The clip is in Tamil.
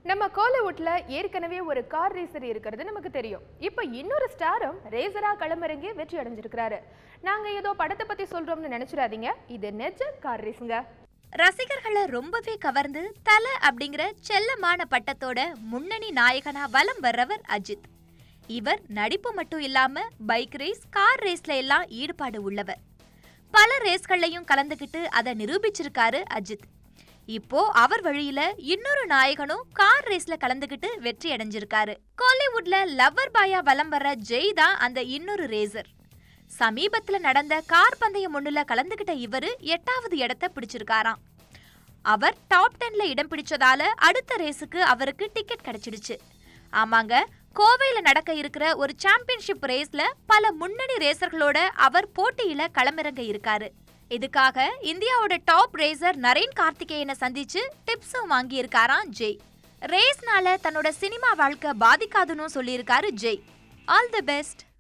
நம்ம கோலிவுட்ல ஏற்கனவே ஒரு கார் ரேசர் இருக்கிறது நமக்கு தெரியும் இப்போ இன்னொரு ஸ்டாரும் ரேசரா களமிறங்கி வெற்றி அடைஞ்சிருக்கிறாரு நாங்க ஏதோ படத்தை பத்தி சொல்றோம்னு நினைச்சிடாதீங்க இது நெஜ கார் ரேஸுங்க ரசிகர்களை ரொம்பவே கவர்ந்து தல அப்படிங்கிற செல்லமான பட்டத்தோட முன்னணி நாயகனா வலம் வர்றவர் அஜித் இவர் நடிப்பு மட்டும் இல்லாம பைக் ரேஸ் கார் ரேஸ்ல எல்லாம் ஈடுபாடு உள்ளவர் பல ரேஸ்கள்லையும் கலந்துக்கிட்டு அதை நிரூபிச்சிருக்காரு அஜித் இப்போ அவர் வழியில இன்னொரு நாயகனும் கார் ரேஸ்ல கலந்துக்கிட்டு வெற்றி அடைஞ்சிருக்காரு கோலிவுட்ல லவ்வர் பாயா வலம் வர்ற ஜெய் தான் அந்த இன்னொரு ரேசர் சமீபத்துல நடந்த கார் பந்தயம் ஒண்ணுல கலந்துகிட்ட இவரு எட்டாவது இடத்தை பிடிச்சிருக்காராம் அவர் டாப் டென்ல இடம் பிடிச்சதால அடுத்த ரேஸுக்கு அவருக்கு டிக்கெட் கிடைச்சிடுச்சு ஆமாங்க கோவையில நடக்க இருக்கிற ஒரு சாம்பியன்ஷிப் ரேஸ்ல பல முன்னணி ரேசர்களோட அவர் போட்டியில களமிறங்க இருக்காரு இதுக்காக இந்தியாவோட டாப் ரேசர் நரேன் கார்த்திகேயனை சந்திச்சு டிப்ஸும் வாங்கி இருக்காராம் ஜெய் ரேஸ்னால தன்னோட சினிமா வாழ்க்கை பாதிக்காதுன்னு சொல்லியிருக்காரு ஜெய் ஆல் தி பெஸ்ட்